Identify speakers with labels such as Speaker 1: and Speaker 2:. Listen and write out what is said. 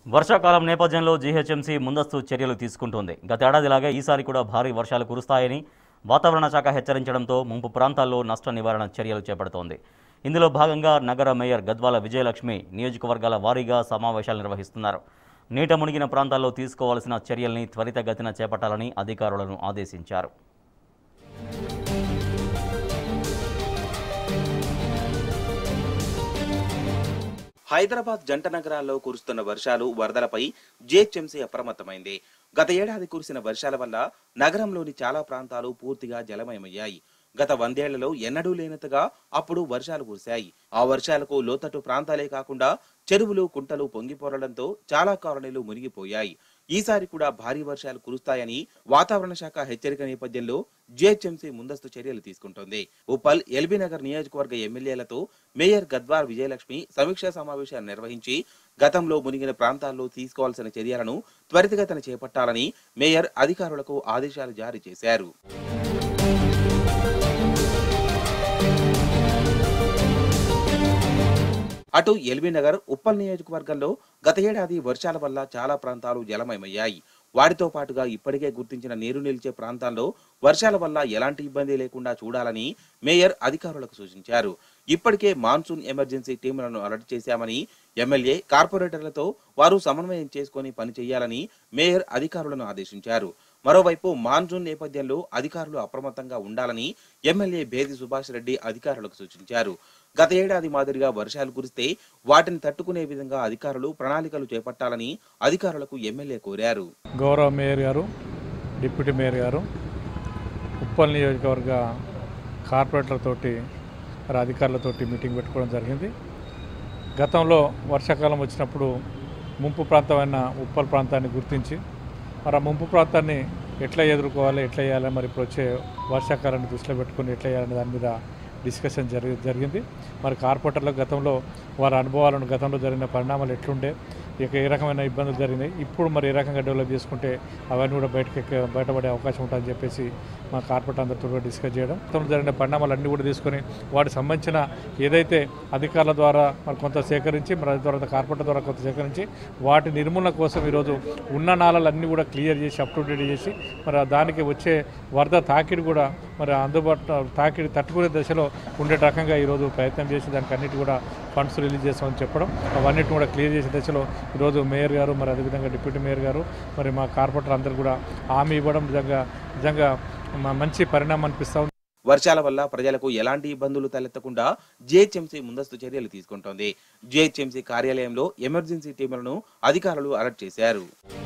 Speaker 1: వర్షాకాలం నేపథ్యంలో జీహెచ్ఎంసీ ముందస్తు చర్యలు తీసుకుంటోంది గతేడాదిలాగే ఈసారి కూడా భారీ వర్షాలు కురుస్తాయని వాతావరణ శాఖ హెచ్చరించడంతో ముంపు ప్రాంతాల్లో నష్ట నివారణ చర్యలు చేపడుతోంది ఇందులో భాగంగా నగర మేయర్ గద్వాల విజయలక్ష్మి నియోజకవర్గాల వారీగా సమావేశాలు నిర్వహిస్తున్నారు నీట మునిగిన ప్రాంతాల్లో తీసుకోవాల్సిన చర్యల్ని త్వరితగతిన చేపట్టాలని అధికారులను ఆదేశించారు
Speaker 2: హైదరాబాద్ జంట నగరాల్లో కురుస్తున్న వర్షాలు వరదలపై జేహెచ్ఎంసీ అప్రమత్తమైంది గత ఏడాది కురిసిన వర్షాల వల్ల నగరంలోని చాలా ప్రాంతాలు పూర్తిగా జలమయమయ్యాయి గత వందేళ్లలో ఎన్నడూ లేనంతగా అప్పుడు వర్షాలు కురిశాయి ఆ వర్షాలకు లోతట్టు ప్రాంతాలే కాకుండా చెరువులు కుంటలు పొంగిపోరడంతో చాలా కాలనీలు మునిగిపోయాయి ఈసారి కూడా భారీ వర్షాలు కురుస్తాయని వాతావరణ శాఖ హెచ్చరిక నేపథ్యంలో జీహెచ్ఎంసీ ముందస్తు చర్యలు తీసుకుంటోంది ఉప్పల్ ఎల్బీ నగర్ నియోజకవర్గ ఎమ్మెల్యేలతో మేయర్ గద్వార్ విజయలక్ష్మి సమీక్షా సమావేశాలు నిర్వహించి గతంలో మునిగిన ప్రాంతాల్లో తీసుకోవాల్సిన చర్యలను త్వరితగతిన చేపట్టాలని మేయర్ అధికారులకు ఆదేశాలు జారీ చేశారు అటు ఎల్బీ నగర్ ఉప్పల్ నియోజకవర్గంలో గత ఏడాది వర్షాల వల్ల చాలా ప్రాంతాలు జలమయమయ్యాయి వాటితో పాటుగా ఇప్పటికే గుర్తించిన నీరు నిలిచే ప్రాంతాల్లో వర్షాల వల్ల ఎలాంటి ఇబ్బంది లేకుండా చూడాలని మేయర్ అధికారులకు సూచించారు ఇప్పటికే మాన్సూన్ ఎమర్జెన్సీ టీంలను అలర్ట్ చేశామని ఎమ్మెల్యే కార్పొరేటర్లతో వారు సమన్వయం చేసుకొని పని చేయాలని మేయర్ అధికారులను ఆదేశించారు మరోవైపు మాన్సూన్ నేపథ్యంలో అధికారులు అప్రమత్తంగా ఉండాలని ఎమ్మెల్యే బేది సుభాష్ రెడ్డి అధికారులకు సూచించారు గత ఏడాది మాదిరిగా వర్షాలు కురిస్తే వాటిని తట్టుకునే విధంగా అధికారులు ప్రణాళికలు చేపట్టాలని అధికారులకు ఎమ్మెల్యే కోరారు
Speaker 3: గౌరవ మేయర్ గారు డిప్యూటీ మేయర్ గారు ఉప్పల్ నియోజకవర్గ కార్పొరేటర్లతోటి మరి అధికారులతోటి మీటింగ్ పెట్టుకోవడం జరిగింది గతంలో వర్షాకాలం వచ్చినప్పుడు ముంపు ప్రాంతమైన ఉప్పల్ ప్రాంతాన్ని గుర్తించి మరి ఆ ముంపు ప్రాంతాన్ని ఎట్లా ఎదుర్కోవాలి ఎట్లా చేయాలి మరి ఇప్పుడు వచ్చే వర్షాకాలాన్ని దృష్టిలో పెట్టుకుని ఎట్లా చేయాలనే దాని మీద డిస్కషన్ జరిగి జరిగింది మరి కార్పొరేటర్ల గతంలో వారి అనుభవాలను గతంలో జరిగిన పరిణామాలు ఎట్లుండే ఇక ఏ రకమైన ఇబ్బందులు జరిగినాయి ఇప్పుడు మరి ఏ రకంగా డెవలప్ చేసుకుంటే అవన్నీ కూడా బయటకి ఎక్క- బయటపడే అవకాశం ఉంటుందని చెప్పేసి మా కార్పొరేటర్ అందరితో కూడా డిస్కస్ చేయడం గతంలో జరిగిన పరిణామాలు అన్నీ కూడా తీసుకొని వాటికి సంబంధించిన ఏదైతే అధికారుల ద్వారా మరి కొంత సేకరించి మరి అది తర్వాత కార్పొరేటర్ ద్వారా కొంత సేకరించి వాటి నిర్మూలన కోసం ఈరోజు ఉన్న నాళాలన్నీ కూడా క్లియర్ చేసి అప్ టు డేట్ చేసి మరి ఆ దానికి వచ్చే వరద తాకిడి కూడా మరి అందుబాటులో తాకిడి తట్టుకునే దశలో ఉండే రకంగా ఈరోజు ప్రయత్నం చేసి దానికి అన్నిటి కూడా ఫండ్స్ రిలీజ్ చేస్తామని చెప్పడం అవన్నిటిని కూడా క్లియర్ చేసే దశలో ఈరోజు మేయర్ గారు మరి అదేవిధంగా డిప్యూటీ మేయర్ గారు మరి మా కార్పొరేటర్ అందరూ కూడా హామీ ఇవ్వడం నిజంగా నిజంగా మ- మంచి పరిణామం అనిపిస్తూ ఉంది
Speaker 2: వర్షాల వల్ల ప్రజలకు ఎలాంటి ఇబ్బందులు తలెత్తకుండా జీహెచ్ఎంసీ ముందస్తు చర్యలు తీసుకుంటోంది జీహెచ్ఎంసీ కార్యాలయంలో ఎమర్జెన్సీ టీములను అధికారులు అలర్ట్ చేశారు